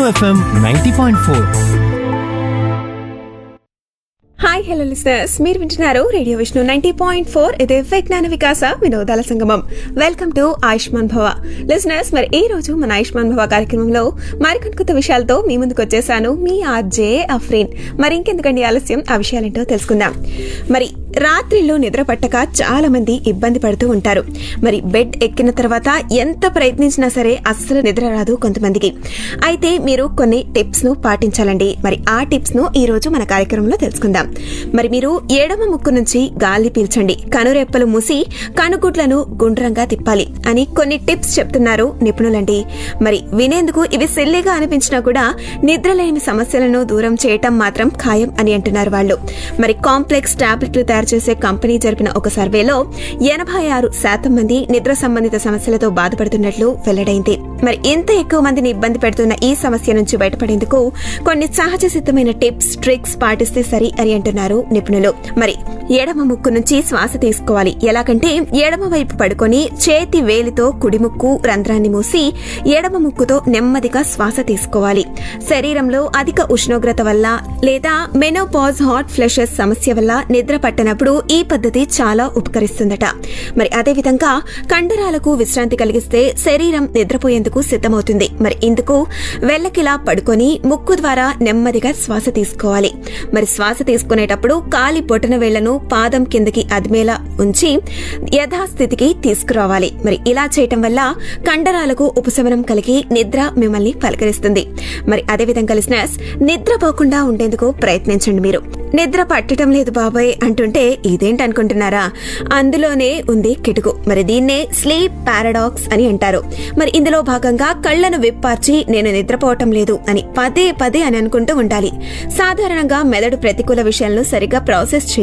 FM ninety point four hi hello listeners మీరు వింటున్నారు radio Vishnu ninety point four ఇది విజ్ఞాన వికాస వినోదాల సంగమం వెల్కమ్ టు ఆయుష్మాన్ భవ లిసనర్స్ మరి ఈ రోజు మన ఆయుష్మాన్ భవ కార్యక్రమంలో మరికొన్ని కొత్త విషయాలతో మీ ముందుకు వచ్చేసాను మీ ఆర్జే అఫ్రీన్ మరి ఇంకెందుకండి ఆలస్యం ఆ విషయాలేంటో తెలుసుకుందాం మరి రాత్రిలో నిద్ర పట్టక చాలా మంది ఇబ్బంది పడుతూ ఉంటారు మరి బెడ్ ఎక్కిన తర్వాత ఎంత ప్రయత్నించినా సరే అస్సలు నిద్ర రాదు కొంతమందికి అయితే మీరు కొన్ని టిప్స్ ను పాటించాలండి మరి ఆ టిప్స్ ను ఈ రోజు మన కార్యక్రమంలో తెలుసుకుందాం మరి మీరు ఎడమ ముక్కు నుంచి గాలి పీల్చండి కనురెప్పలు మూసి కనుగుడ్లను గుండ్రంగా తిప్పాలి అని కొన్ని టిప్స్ చెప్తున్నారు నిపుణులండి మరి వినేందుకు ఇవి సిల్లిగా అనిపించినా కూడా నిద్రలేని సమస్యలను దూరం చేయటం మాత్రం ఖాయం అని అంటున్నారు వాళ్ళు మరి కాంప్లెక్స్ టాబ్లెట్లు తయారు చేసే కంపెనీ జరిపిన ఒక సర్వేలో ఎనభై ఆరు శాతం మంది నిద్ర సంబంధిత సమస్యలతో బాధపడుతున్నట్లు వెల్లడైంది మరి ఇంత ఎక్కువ మందిని ఇబ్బంది పెడుతున్న ఈ సమస్య నుంచి బయటపడేందుకు కొన్ని సహజ సిద్ధమైన టిప్స్ ట్రిక్స్ పాటిస్తే సరి అని అంటున్నారు నిపుణులు మరి ఎడమ ముక్కు నుంచి శ్వాస తీసుకోవాలి ఎలాగంటే ఎడమ వైపు పడుకొని చేతి వేలితో కుడి ముక్కు రంధ్రాన్ని మూసి ఎడమ ముక్కుతో నెమ్మదిగా శ్వాస తీసుకోవాలి శరీరంలో అధిక ఉష్ణోగ్రత వల్ల లేదా మెనోపాజ్ హాట్ ఫ్లెషెస్ సమస్య వల్ల నిద్ర పట్టనప్పుడు ఈ పద్ధతి చాలా ఉపకరిస్తుందట మరి అదే విధంగా కండరాలకు విశ్రాంతి కలిగిస్తే శరీరం నిద్రపోయేందుకు సిద్ధమవుతుంది మరి ఇందుకు వెల్లకిలా పడుకొని ముక్కు ద్వారా నెమ్మదిగా శ్వాస తీసుకోవాలి మరి శ్వాస తీసుకునేటప్పుడు కాలి బొటన వేళ్లను పాదం కిందకి అదిమేలా ఉంచి యథాస్థితికి తీసుకురావాలి మరి ఇలా చేయటం వల్ల కండరాలకు ఉపశమనం కలిగి నిద్ర మిమ్మల్ని పలకరిస్తుంది మరి అదే విధంగా లిసినర్స్ నిద్రపోకుండా ఉండేందుకు ప్రయత్నించండి మీరు నిద్ర పట్టడం లేదు బాబాయ్ అంటుంటే ఇదేంటి అనుకుంటున్నారా అందులోనే ఉంది కిటుకు మరి దీన్నే స్లీప్ పారాడాక్స్ అని అంటారు మరి ఇందులో భాగంగా కళ్లను విప్పార్చి నేను నిద్రపోవటం లేదు అని పదే పదే అని అనుకుంటూ ఉండాలి సాధారణంగా మెదడు ప్రతికూల విషయాలను సరిగ్గా ప్రాసెస్ చేయ